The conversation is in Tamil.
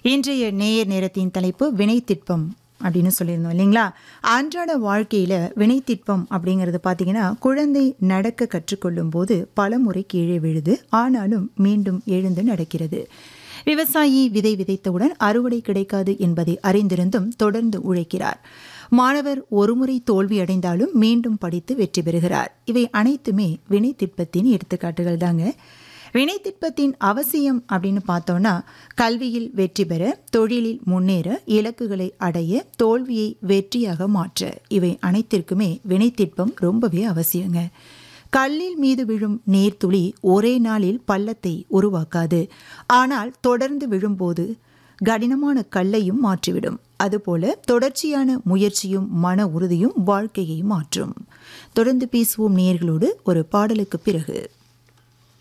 இன்றைய நேயர் நேரத்தின் தலைப்பு வினைத்திட்பம் அப்படின்னு சொல்லியிருந்தோம் இல்லைங்களா அன்றாட வாழ்க்கையில் வினைத்திட்பம் அப்படிங்கிறது பார்த்தீங்கன்னா குழந்தை நடக்க கற்றுக்கொள்ளும் போது பல முறை கீழே விழுது ஆனாலும் மீண்டும் எழுந்து நடக்கிறது விவசாயி விதை விதைத்தவுடன் அறுவடை கிடைக்காது என்பதை அறிந்திருந்தும் தொடர்ந்து உழைக்கிறார் மாணவர் ஒருமுறை தோல்வி அடைந்தாலும் மீண்டும் படித்து வெற்றி பெறுகிறார் இவை அனைத்துமே வினைத்திட்பத்தின் எடுத்துக்காட்டுகள் தாங்க வினைத்திட்பத்தின் அவசியம் அப்படின்னு பார்த்தோம்னா கல்வியில் வெற்றி பெற தொழிலில் முன்னேற இலக்குகளை அடைய தோல்வியை வெற்றியாக மாற்ற இவை அனைத்திற்குமே வினைத்திட்பம் ரொம்பவே அவசியங்க கல்லில் மீது விழும் நீர்த்துளி ஒரே நாளில் பள்ளத்தை உருவாக்காது ஆனால் தொடர்ந்து விழும்போது கடினமான கல்லையும் மாற்றிவிடும் அதுபோல தொடர்ச்சியான முயற்சியும் மன உறுதியும் வாழ்க்கையை மாற்றும் தொடர்ந்து பேசுவோம் நேர்களோடு ஒரு பாடலுக்கு பிறகு